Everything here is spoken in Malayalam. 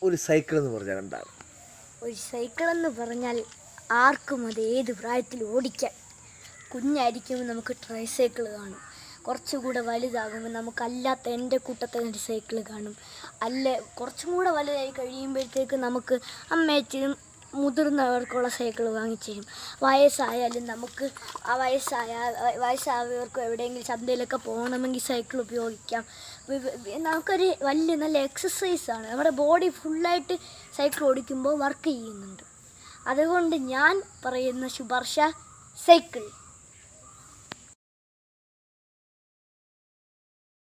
ഒരു സൈക്കിൾ എന്ന് പറഞ്ഞാൽ എന്താണ് ഒരു സൈക്കിൾ എന്ന് പറഞ്ഞാൽ ആർക്കും അത് ഏത് പ്രായത്തിൽ ഓടിക്കാൻ കുഞ്ഞായിരിക്കുമ്പോൾ നമുക്ക് ട്രൈ സൈക്കിൾ കാണും കുറച്ചുകൂടെ വലുതാകുമ്പോൾ നമുക്ക് അല്ലാത്ത എൻ്റെ കൂട്ടത്തെ ഒരു സൈക്കിൾ കാണും അല്ല കുറച്ചും കൂടെ വലുതായി കഴിയുമ്പോഴത്തേക്ക് നമുക്ക് അമ്മയച്ചനും മുതിർന്നവർക്കുള്ള സൈക്കിൾ വാങ്ങിച്ചു തരും വയസ്സായാലും നമുക്ക് ആ വയസ്സായ വയസ്സായവർക്കും എവിടെയെങ്കിലും ചന്തയിലൊക്കെ പോകണമെങ്കിൽ സൈക്കിൾ ഉപയോഗിക്കാം വി- വി- നമുക്കൊരു വലിയ നല്ല എക്സസൈസാണ് നമ്മുടെ ബോഡി ഫുള്ളായിട്ട് സൈക്കിൾ ഓടിക്കുമ്പോൾ വർക്ക് ചെയ്യുന്നുണ്ട് അതുകൊണ്ട് ഞാൻ പറയുന്ന ശുപാർശ സൈക്കിൾ